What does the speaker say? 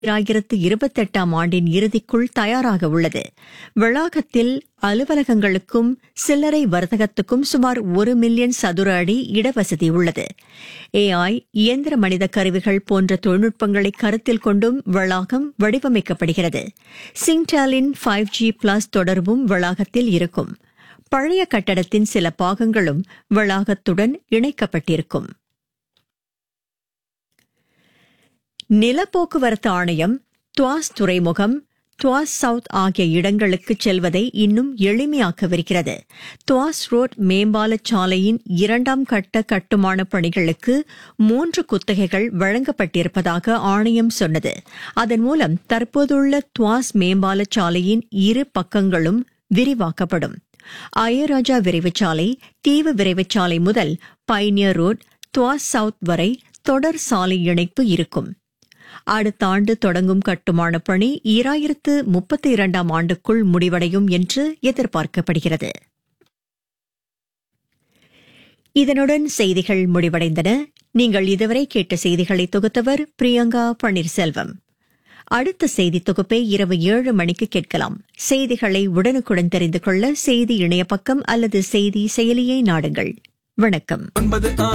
இரண்டாயிரத்து இருபத்தெட்டாம் ஆண்டின் இறுதிக்குள் தயாராக உள்ளது வளாகத்தில் அலுவலகங்களுக்கும் சில்லறை வர்த்தகத்துக்கும் சுமார் ஒரு மில்லியன் சதுர அடி இடவசதி உள்ளது ஏஐ இயந்திர மனித கருவிகள் போன்ற தொழில்நுட்பங்களை கருத்தில் கொண்டும் வளாகம் வடிவமைக்கப்படுகிறது சிங்டாலின் ஃபைவ் ஜி பிளஸ் தொடர்பும் வளாகத்தில் இருக்கும் பழைய கட்டடத்தின் சில பாகங்களும் வளாகத்துடன் இணைக்கப்பட்டிருக்கும் நிலப்போக்குவரத்து ஆணையம் துவாஸ் துறைமுகம் துவாஸ் சவுத் ஆகிய இடங்களுக்கு செல்வதை இன்னும் எளிமையாக்கவிருக்கிறது துவாஸ் ரோட் மேம்பால சாலையின் இரண்டாம் கட்ட கட்டுமான பணிகளுக்கு மூன்று குத்தகைகள் வழங்கப்பட்டிருப்பதாக ஆணையம் சொன்னது அதன் மூலம் தற்போதுள்ள துவாஸ் மேம்பால சாலையின் இரு பக்கங்களும் விரிவாக்கப்படும் அயராஜா விரைவுச்சாலை தீவு விரைவுச்சாலை முதல் பைனியர் ரோட் துவாஸ் சவுத் வரை தொடர் சாலை இணைப்பு இருக்கும் அடுத்த ஆண்டு தொடங்கும் கட்டுமான பணி ஈராயிரத்து முப்பத்தி இரண்டாம் ஆண்டுக்குள் முடிவடையும் என்று எதிர்பார்க்கப்படுகிறது இதனுடன் செய்திகள் முடிவடைந்தன நீங்கள் இதுவரை கேட்ட செய்திகளை தொகுத்தவர் பிரியங்கா பன்னீர்செல்வம் அடுத்த செய்தி தொகுப்பை இரவு ஏழு மணிக்கு கேட்கலாம் செய்திகளை உடனுக்குடன் தெரிந்து கொள்ள செய்தி இணைய பக்கம் அல்லது செய்தி செயலியை நாடுங்கள் வணக்கம்